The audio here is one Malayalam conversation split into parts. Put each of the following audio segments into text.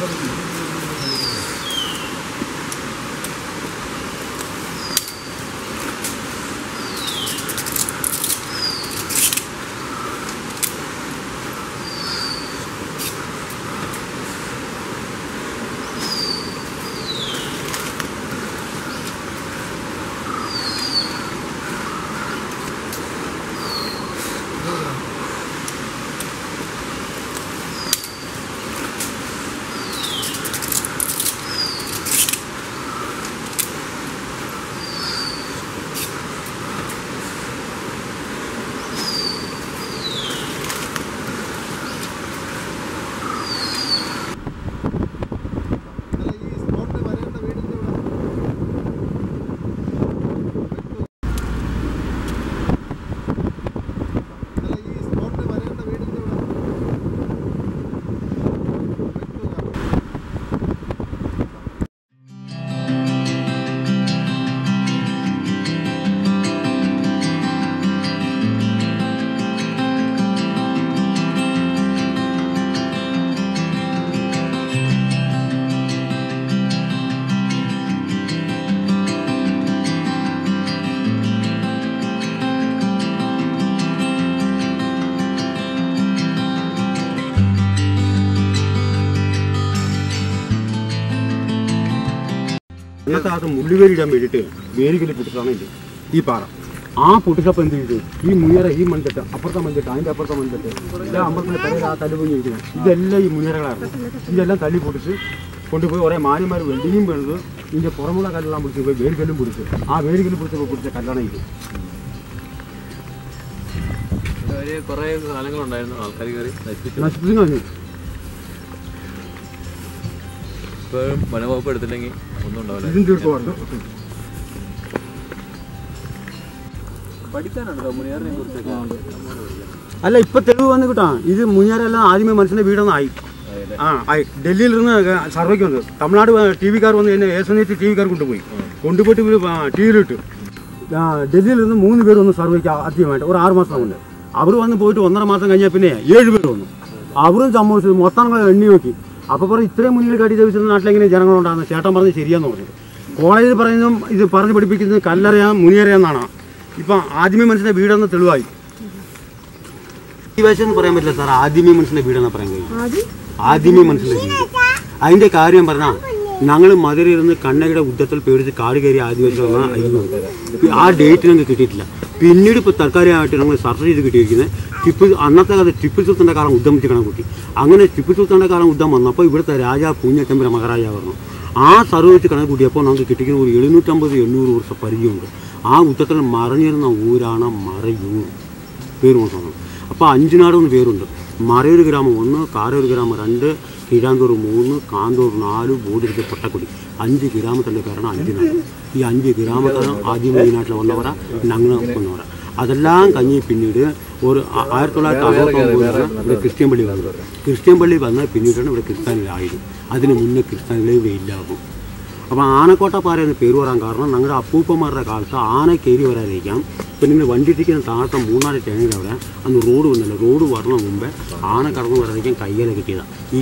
അന്നത്തെ അത് മുള്ളുവേലിടാൻ വേണ്ടിയിട്ട് വേലിക്കല് പൊട്ടിച്ചാണ് ഇത് ഈ പാറ ആ പൊട്ടിച്ചപ്പോൾ എന്ത് ചെയ്തു ഈ മുയറ ഈ മൺചട്ട് അപ്പുറത്തെ മൺചട്ട് അതിൻ്റെ അപ്പുറത്തെ മൺചട്ട് എല്ലാം അമ്പലത്തിലെ തലയിൽ ആ തല്ല് പൊങ്ങി ഇരിക്കുന്നത് ഇതെല്ലാം ഈ മുയറകളായിരുന്നു ഇതെല്ലാം തല്ലി പൊട്ടിച്ച് കൊണ്ടുപോയി കുറേ മാന്യന്മാർ വെള്ളിയും വീണത് ഇതിൻ്റെ പുറമുള്ള കല്ലെല്ലാം പിടിച്ച് പോയി വേലിക്കല്ലും പിടിച്ച് ആ വേലിക്കല്ലും പിടിച്ചപ്പോൾ പിടിച്ച കല്ലാണ് ഇത് ഒരു കുറേ കാലങ്ങളുണ്ടായിരുന്നു ആൾക്കാർ കയറി നശിപ്പിച്ചു നശിപ്പിച്ചു കഴിഞ്ഞു ഇപ്പോഴും വനവകുപ്പ് എടുത്തില്ലെങ്കിൽ ഒന്നും ഉണ്ടാവില്ല ഇതും തീർത്തു പറഞ്ഞു പഠിക്കാനുണ്ടോ മുനിയാറിനെ കുറിച്ചൊക്കെ അല്ല ഇപ്പൊ തെളിവ് വന്നു കിട്ടാ ഇത് മുഞ്ഞാരെല്ലാം ആദ്യമേ മനുഷ്യന്റെ വീടൊന്നായി ആ ആയി ഡൽഹിയിൽ നിന്ന് സർവേക്ക് വന്നത് തമിഴ്നാട് ടി വിക്കാർ വന്ന് എന്നെ ഏസനേറ്റ് ടി വിക്കാർ കൊണ്ടുപോയി കൊണ്ടുപോയിട്ട് ഇവര് ടി വിയിലിട്ട് ഡൽഹിയിൽ നിന്ന് മൂന്ന് പേര് വന്ന് സർവേക്ക് ആദ്യമായിട്ട് ഒരു ആറ് മാസം കൊണ്ട് അവർ വന്ന് പോയിട്ട് ഒന്നര മാസം കഴിഞ്ഞാൽ പിന്നെ ഏഴ് പേര് വന്നു അവരും സമ്മതിച്ചത് മൊത്തം കൂടെ എണ്ണി നോക്കി അപ്പോൾ പറയും ഇത്രയും മുന്നിൽ കാട്ടി ചോദിച്ചത് നാട്ടിലെങ്ങനെ ജനങ്ങളുണ്ടാകുന്നത് ചേട്ടൻ പറഞ്ഞ് ശരിയാന്ന് പറഞ്ഞു കോളേജിൽ പറയുന്നതും ഇത് പറഞ്ഞ് പഠിപ്പിക്കുന്നത് കല്ലറിയാം മുനിയറിയാന്നാണ് ഇപ്പം ആദ്യമേ മനുഷ്യന്റെ വീടെന്ന് തെളിവായി ഈ വയസ്സെന്ന് പറയാൻ പറ്റില്ല സാർ ആദ്യമേ മനുഷ്യന്റെ വീടെന്ന് പറയാൻ കഴിയും ആദ്യമേ മനുഷ്യന്റെ വീട് അതിന്റെ കാര്യം പറഞ്ഞാൽ ഞങ്ങൾ മധുരയിൽ നിന്ന് കണ്ണകയുടെ ഉദ്ധത്തിൽ പേടിച്ച് കാട് കയറി ആദിവാസി വന്നാൽ അയ്യോ ആ ഡേറ്റ് ഞങ്ങൾക്ക് കിട്ടിയിട്ടില്ല പിന്നീട് ഇപ്പോൾ തൽക്കാലമായിട്ട് ഞങ്ങൾ സർച്ച് ചെയ്ത് കിട്ടിയിരിക്കുന്നത് ടിപ്പു അന്നത്തെ കാലത്ത് ടിപ്പു സുൽത്താൻ്റെ കാലം ഉദ്ധം വെച്ച് കണക്കൂട്ടി അങ്ങനെ ടിപ്പു സുൽത്താൻ്റെ കാലം ഉദ്ധം വന്നപ്പോൾ ഇവിടുത്തെ രാജാ പൂഞ്ഞച്ചമ്പര മഹാരാജാവ് പറഞ്ഞു ആ സർവ് വെച്ച് കണക്ക് കൂട്ടിയപ്പോൾ നമുക്ക് കിട്ടിക്കുന്ന ഒരു എഴുന്നൂറ്റമ്പത് എണ്ണൂറ് വർഷ പരിചയമുണ്ട് ആ യുദ്ധത്തിൽ മറഞ്ഞിരുന്ന ഊരാണ് മറയൂർ പേര് മാത്രമാണ് അപ്പോൾ അഞ്ചുനാട് എന്ന് പേരുണ്ട് മറയൂർ ഗ്രാമം ഒന്ന് കാരൂർ ഗ്രാമം രണ്ട് കീഴാന്തൂർ മൂന്ന് കാന്തൂർ നാല് ബോഡിരുത്ത് പൊട്ടക്കുടി അഞ്ച് ഗ്രാമത്തിൻ്റെ പേരാണ് അഞ്ചുനാട് ഈ അഞ്ച് ഗ്രാമത്തിൽ ആദ്യം ഈ നാട്ടിൽ വന്നവരാ ഞങ്ങൾ വന്നവരാ അതെല്ലാം കഴിഞ്ഞ് പിന്നീട് ഒരു ആ- ആയിരത്തി തൊള്ളായിരത്തി അറുപത്തൊമ്പതിലാണ് ഇവിടെ ക്രിസ്ത്യൻ പള്ളി വന്നത് ക്രിസ്ത്യൻ പള്ളി വന്നാൽ പിന്നീടാണ് ഇവിടെ ക്രിസ്ത്യാനികളായത് അതിന് മുന്നേ ക്രിസ്ത്യാനികളെ ഇവിടെ ഇല്ലാകും അപ്പോൾ ആനക്കോട്ട പാറ എന്ന് പേര് വരാൻ കാരണം ഞങ്ങളുടെ അപ്പൂപ്പന്മാരുടെ കാലത്ത് ആന കയറി വരാതിരിക്കാം ഇപ്പം നിങ്ങൾ വണ്ടി ഇട്ടിക്കുന്ന താഴത്തെ മൂന്നാല് ടേണിയുടെ അവിടെ അന്ന് റോഡ് വന്നില്ല റോഡ് വരണ മുമ്പേ ആന കടന്നു വരാതിരിക്കാൻ കയ്യില കിട്ടിയതാണ് ഈ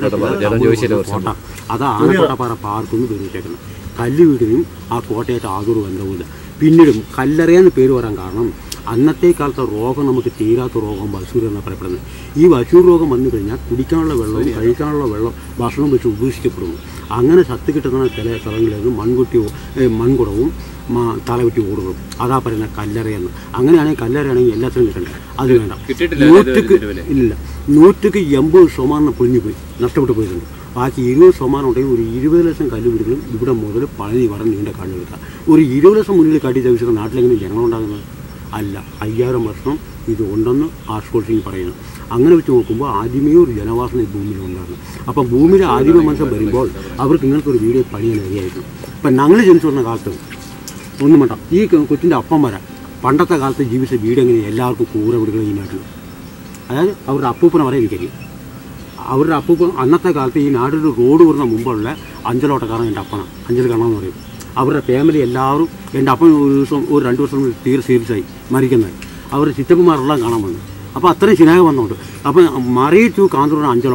കയ്യിലെ കോട്ട അതാ ആനക്കോട്ടപ്പാറ പാർക്ക് എന്ന് പേര് വെച്ചേക്കുന്നത് കല്ല് വീടിനും ആ കോട്ടയായിട്ട് യാതൊരു ബന്ധവുമില്ല പിന്നീടും കല്ലറയെന്ന് പേര് വരാൻ കാരണം അന്നത്തെ കാലത്തെ രോഗം നമുക്ക് തീരാത്ത രോഗം വസൂർ എന്നാണ് പറയപ്പെടുന്നത് ഈ വസൂർ രോഗം വന്നു കഴിഞ്ഞാൽ കുടിക്കാനുള്ള വെള്ളവും കഴിക്കാനുള്ള വെള്ളം ഭക്ഷണം വെച്ച് ഉപേക്ഷിക്കപ്പെടുന്നു അങ്ങനെ സത്ത് കിട്ടുന്ന ചില സ്ഥലങ്ങളിൽ മൺകുട്ടി ഏ, മൺകുടവും മ- തലവെട്ടി ഓടുകളും അതാ പറയുന്ന കല്ലറയെന്ന് അങ്ങനെയാണെങ്കിൽ കല്ലറയാണെങ്കിൽ എല്ലാത്തിനും കിട്ടണ്ടേ അത് വേണ്ട കിട്ടിയിട്ടില്ല നൂറ്റുക്ക് ഇല്ല നൂറ്റുക്ക് എൺപത് ശതമാനം പൊളിഞ്ഞു പോയി നഷ്ടപ്പെട്ടു പോയിട്ടുണ്ട് ബാക്കി ഇരുപത് ശതമാനം ഉണ്ടെങ്കിൽ ഒരു ഇരുപത് ലക്ഷം കല്ല് വീടുകളും ഇവിടെ മുതൽ പഴനി വരെ നീണ്ട കല്ല് എടുക്കാം ഒരു ഇരുപത് ലക്ഷം മുന്നിൽ കാട്ടി ചോദിച്ചാൽ നാട്ടിലെങ്ങനെ ജനങ്ങളുണ്ടാകുന്നത് അല്ല അയ്യായിരം വർഷം ഇത് ഉണ്ടെന്ന് ആസ്കോൾസിങ് പറയുന്നു അങ്ങനെ വെച്ച് നോക്കുമ്പോൾ ആദ്യമേ ഒരു ജനവാസന ഈ ഭൂമിയിൽ ഉണ്ടായിരുന്നു അപ്പം ഭൂമിയിലെ ആദ്യമേ മനുഷ്യൻ വരുമ്പോൾ അവർക്ക് ഇങ്ങനത്തെ ഒരു വീഡിയോ പണിയാൻ അറിയായിരുന്നു ഇപ്പം ഞങ്ങൾ ജനിച്ചു വന്ന കാലത്ത് ഒന്നും വേണ്ട ഈ കൊച്ചിൻ്റെ അപ്പം വരാം പണ്ടത്തെ കാലത്ത് ജീവിച്ച വീട് എങ്ങനെ എല്ലാവർക്കും കൂറ വീടുകൾ ഈ നാട്ടിൽ അതായത് അവരുടെ അപ്പൂപ്പനെ വരെ എനിക്കറിയാം അവരുടെ അപ്പൂപ്പൻ അന്നത്തെ കാലത്ത് ഈ നാടിൽ റോഡ് വരുന്ന മുമ്പുള്ള അഞ്ചലോട്ടക്കാരൻ എൻ്റെ അപ്പനാണ് അഞ്ചൽ കണ്ണെന്ന് പറയും അവരുടെ ഫാമിലി എല്ലാവരും എൻ്റെ അപ്പൻ ഒരു ദിവസം ഒരു രണ്ട് ദിവസം തീരെ സീരിയസ് ആയി മരിക്കുന്നത് അവരുടെ ചിറ്റപ്പന്മാരെല്ലാം കാണാൻ വന്നു അപ്പോൾ അത്രയും സ്നേഹം വന്നുകൊണ്ട് അപ്പം മറിയി ടു കാന്തൂരിന് അഞ്ചലോട്ടം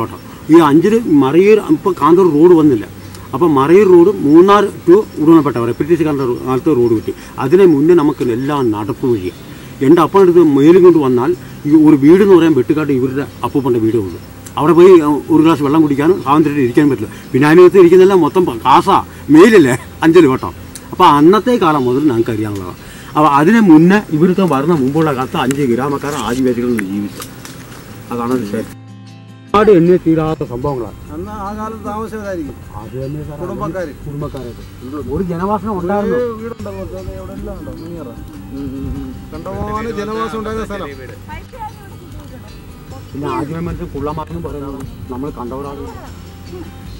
ഈ അഞ്ചിൽ മറയൂർ ഇപ്പോൾ കാന്തൂർ റോഡ് വന്നില്ല അപ്പോൾ മറയൂർ റോഡ് മൂന്നാർ ടു ഉടുമപ്പെട്ടവരെ ബ്രിട്ടീഷുകാരുടെ റോ- കാലത്ത് റോഡ് കിട്ടി അതിനെ മുന്നേ നമുക്ക് എല്ലാം നടപ്പ് വഴിയാണ് എൻ്റെ അപ്പനടുത്ത് മേലും കൊണ്ട് വന്നാൽ ഈ ഒരു വീട് എന്ന് പറയാൻ വെട്ടുകാട്ട് ഇവരുടെ അപ്പൂപ്പൻ്റെ വീടേ ഉള്ളൂ അവിടെ പോയി അഹ്, ഒരു ഗ്ലാസ് വെള്ളം കുടിക്കാനും സ്വാതന്ത്ര്യത്തിൽ ഇരിക്കാൻ പറ്റില്ല പിന്നെ അതിനകത്ത് ഇരിക്കുന്നെല്ലാം മൊത്തം പ- കാസാ മെയിലല്ലേ അഞ്ചല് കേട്ടോ അപ്പോൾ അന്നത്തെ കാലം മുതൽ ഞങ്ങൾക്ക് അറിയാനുള്ളതാണ് അപ്പോൾ അതിന് മുന്നേ ഇവിടുത്തെ വരുന്ന മുമ്പുള്ള കാലത്ത് അഞ്ച് ഗ്രാമക്കാർ ആദിവാസികളിൽ ജീവിച്ചു അതാണ് വിഷയം ഒരുപാട് എണ്ണി തീരാത്ത സംഭവങ്ങളാണ് അന്ന് ആ കാലത്ത് താമസിച്ചതായിരിക്കും അത് തന്നെ സാർ കുടുംബക്കാര് കുടുംബക്കാരായിട്ട് ഒരു ജനവാസനം ഉണ്ടായിരുന്നു വീടുണ്ടോ എവിടെ എല്ലാം ഉണ്ടോ മുനിയറ കണ്ടമാനം ജനവാസം ഉണ്ടായിരുന്ന സ്ഥലം പിന്നെ ആദ്യമേ മനസ്സിൽ കുള്ളമാർന്നും പറയുന്നത് നമ്മൾ കണ്ടവരാണ്